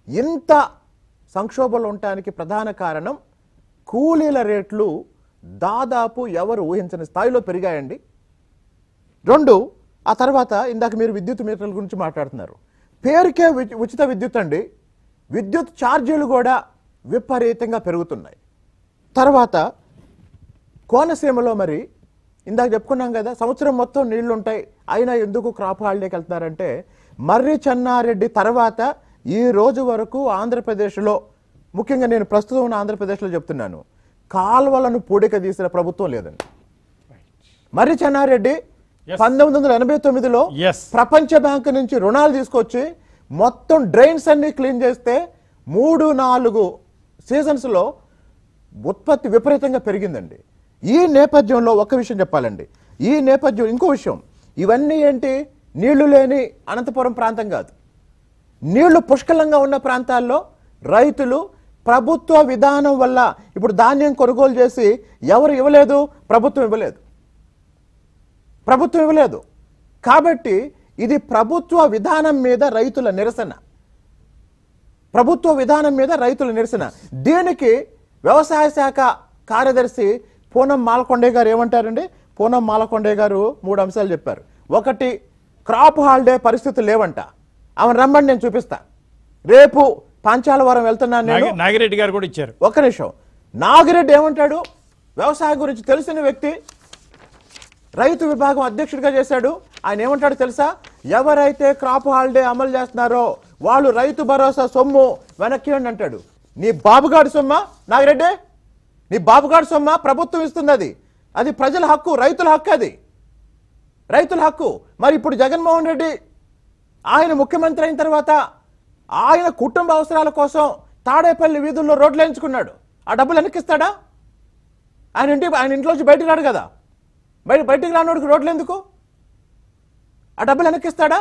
ఇంత సంక్షోభంలో ఉండటానికి ప్రధాన కారణం కూలీల రేట్లు దాదాపు ఎవరు ఊహించని స్థాయిలో పెరిగాయండి రెండు ఆ తర్వాత ఇందాక మీరు విద్యుత్ మీటర్ల గురించి మాట్లాడుతున్నారు పేరుకే ఉచి- ఉచిత విద్యుత్ అండి విద్యుత్ ఛార్జీలు కూడా విపరీతంగా పెరుగుతున్నాయి తర్వాత కోనసీమలో మరి ఇందాక చెప్పుకున్నాం కదా సంవత్సరం మొత్తం నీళ్లు ఉంటాయి అయినా ఎందుకు క్రాప్ హాలిడేకి వెళ్తున్నారంటే మర్రి చెన్నారెడ్డి తర్వాత ఈ రోజు వరకు ఆంధ్రప్రదేశ్లో ముఖ్యంగా నేను ప్రస్తుతం ఉన్న ఆంధ్రప్రదేశ్లో చెప్తున్నాను కాల్వలను పూడిక తీసిన ప్రభుత్వం లేదండి మర్రి చెన్నారెడ్డి Yes. పంతొమ్మిది వందల ఎనభై తొమ్మిదిలో Yes. ప్రపంచ బ్యాంకు నుంచి రుణాలు తీసుకొచ్చి మొత్తం డ్రైన్స్ అన్ని క్లీన్ చేస్తే మూడు నాలుగు సీజన్స్లో ఉత్పత్తి విపరీతంగా పెరిగిందండి ఈ నేపథ్యంలో ఒక విషయం చెప్పాలండి ఈ నేపథ్యం ఇంకో విషయం ఇవన్నీ ఏంటి నీళ్లు లేని అనంతపురం ప్రాంతం కాదు నీళ్లు పుష్కలంగా ఉన్న ప్రాంతాల్లో రైతులు ప్రభుత్వ విధానం వల్ల ఇప్పుడు ధాన్యం కొనుగోలు చేసి ఎవరు ఇవ్వలేదు ప్రభుత్వం ఇవ్వలేదు ప్రభుత్వం ఇవ్వలేదు కాబట్టి ఇది ప్రభుత్వ విధానం మీద రైతుల నిరసన ప్రభుత్వ విధానం మీద రైతుల నిరసన దీనికి వ్యవసాయ శాఖ కార్యదర్శి పూనం మాలకొండే గారు ఏమంటారండి పూనం మాలకొండే గారు మూడు అంశాలు చెప్పారు ఒకటి క్రాప్ హాలిడే పరిస్థితులు లేవంట ఆమె రమ్మని నేను చూపిస్తా రేపు పాంచాలవరం వెళ్తున్నాను నేను నాగి- నాగిరెడ్డి గారు కూడా ఇచ్చారు ఒక్క నిమిషం నాగిరెడ్డి ఏమంటాడు వ్యవసాయం గురించి తెలిసిన వ్యక్తి రైతు విభాగం అధ్యక్షుడిగా చేశాడు ఆయన ఏమంటాడు తెలుసా ఎవరైతే క్రాప్ హాలిడే అమలు చేస్తున్నారో వాళ్ళు రైతు భరోసా సొమ్ము వెనక్కి ఇవ్వండి అంటాడు నీ బాబుగాడి సొమ్మ నాగిరెడ్డి నీ బాబుగాడి సొమ్మ ప్రభుత్వం ఇస్తుంది అది అది ప్రజల హక్కు రైతుల హక్కు అది రైతుల హక్కు మరి ఇప్పుడు జగన్మోహన్ రెడ్డి ఆయన ముఖ్యమంత్రి అయిన తర్వాత ఆయన కుటుంబ అవసరాల కోసం తాడేపల్లి వీధుల్లో రోడ్లు ఎంచుకున్నాడు ఆ డబ్బులు వెనక్కిస్తాడా ఆయన ఇంటి ఆయన ఇంట్లోంచి బయటకు రాడు కదా బయట బయటికి రానోడికి రోడ్లు ఎందుకు ఆ డబ్బులు వెనక్కిస్తాడా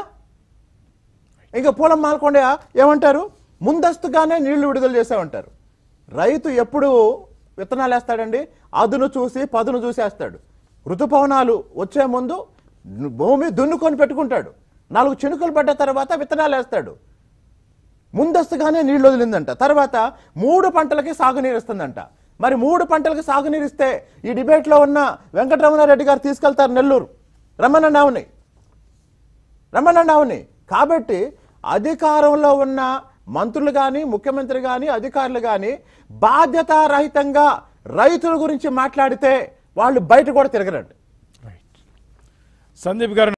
ఇంకా పూలం మాలకొండ ఏమంటారు ముందస్తుగానే నీళ్లు విడుదల చేసామంటారు రైతు ఎప్పుడు విత్తనాలు వేస్తాడండి అదును చూసి పదును చూసి వేస్తాడు ఋతుపవనాలు వచ్చే ముందు భూమి దున్నుకొని పెట్టుకుంటాడు నాలుగు చినుకులు పడ్డ తర్వాత విత్తనాలు వేస్తాడు ముందస్తుగానే నీళ్లు వదిలిందంట తర్వాత మూడు పంటలకి సాగునీరు ఇస్తుందంట మరి మూడు పంటలకి సాగునీరు ఇస్తే ఈ డిబేట్లో ఉన్న వెంకటరమణారెడ్డి గారు తీసుకెళ్తారు నెల్లూరు రమ్మనండి ఆవుని రమ్మనండి ఆవుని కాబట్టి అధికారంలో ఉన్న మంత్రులు కానీ ముఖ్యమంత్రి కానీ అధికారులు కానీ బాధ్యతారహితంగా రైతుల గురించి మాట్లాడితే వాళ్ళు బయట కూడా తిరగరండి రైట్ సందీప్ గారు